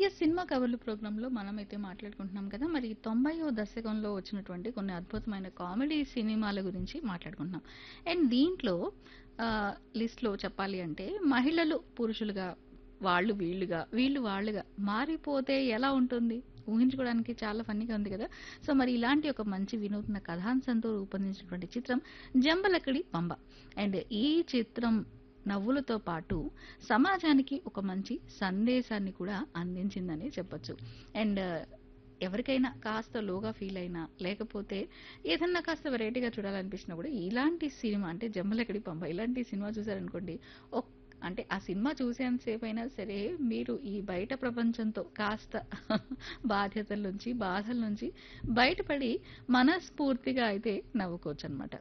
yes cinema కవర్లు ప్రోగ్రాంలో మనమైతే మాట్లాడుకుంటున్నాం కదా మరి తొంభైవ దశకంలో వచ్చినటువంటి కొన్ని అద్భుతమైన కామెడీ సినిమాల గురించి మాట్లాడుకుంటున్నాం అండ్ దీంట్లో ఆ, లిస్ట్లో చెప్పాలి అంటే మహిళలు పురుషులుగా వాళ్ళు వీళ్ళుగా వీళ్ళు వాళ్ళుగా మారిపోతే ఎలా ఉంటుంది ఊహించుకోవడానికి చాలా ఫన్నీగా ఉంది కదా సో మరి ఇలాంటి ఒక మంచి వినూత్న కథాంశంతో రూపొందించినటువంటి చిత్రం జంబలకడి పంబ అండ్ ఈ చిత్రం నవ్వులతో పాటు సమాజానికి ఒక మంచి సందేశాన్ని కూడా అందించిందని చెప్పొచ్చు అండ్ ఎవరికైనా కాస్త లోగా ఫీల్ అయినా లేకపోతే ఏదన్నా కాస్త వెరైటీగా చూడాలనిపించినా కూడా ఇలాంటి సినిమా అంటే జమ్మలకడి పంప ఇలాంటి సినిమా చూసారనుకోండి ఒక్ అంటే ఆ సినిమా చూసేంతసేపు అయినా సరే మీరు ఈ బయట ప్రపంచంతో కాస్త బాధ్యతల నుంచి బాధల నుంచి బయటపడి మనస్ఫూర్తిగా అయితే నవ్వుకోవచ్చు అనమాట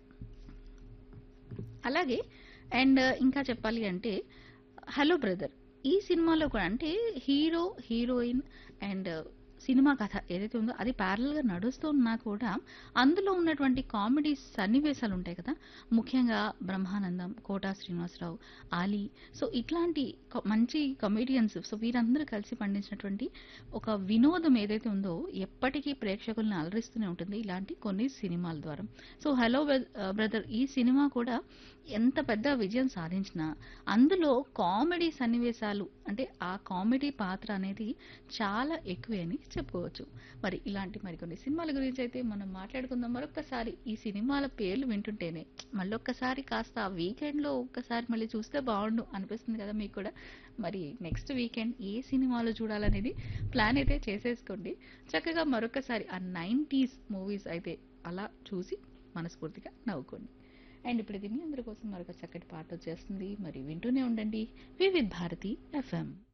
అలాగే అండ్ ఇంకా చెప్పాలి అంటే హలో బ్రదర్ ఈ సినిమాలో కూడా అంటే హీరో హీరోయిన్ అండ్ సినిమా కథ ఏదైతే ఉందో అది ప్యారల్ గా నడుస్తూ ఉన్నా కూడా అందులో ఉన్నటువంటి కామెడీ సన్నివేశాలు ఉంటాయి కదా ముఖ్యంగా బ్రహ్మానందం కోటా శ్రీనివాసరావు ఆలీ సో ఇట్లాంటి కొ- మంచి కమెడియన్స్ సో వీరందరూ కలిసి పండించినటువంటి ఒక వినోదం ఏదైతే ఉందో ఎప్పటికీ ప్రేక్షకుల్ని అలరిస్తూనే ఉంటుంది ఇలాంటి కొన్ని సినిమాల ద్వారా సో హలో బ్రదర్ ఈ సినిమా కూడా ఎంత పెద్ద విజయం సాధించినా అందులో కామెడీ సన్నివేశాలు అంటే ఆ కామెడీ పాత్ర అనేది చాలా ఎక్కువే అని చెప్పుకోవచ్చు మరి ఇలాంటి మరికొన్ని సినిమాల గురించి అయితే మనం మాట్లాడుకుందాం మరొక్కసారి ఈ సినిమాల పేర్లు వింటుంటేనే మళ్ళీ ఒక్కసారి కాస్త ఆ వీకెండ్ లో ఒక్కసారి మళ్ళీ చూస్తే బాగుండు అనిపిస్తుంది కదా మీకు కూడా మరి నెక్స్ట్ వీకెండ్ ఏ సినిమాలు చూడాలనేది ప్లాన్ అయితే చేసేసుకోండి చక్కగా మరొకసారి ఆ నైంటీస్ మూవీస్ అయితే అలా చూసి మనస్ఫూర్తిగా నవ్వుకోండి అండ్ ఇప్పుడు ఇది మీ అందరి కోసం మరొక చక్కటి పాట వచ్చేస్తుంది మరి వింటూనే ఉండండి వివిధ్ భారతి ఎఫ్ఎం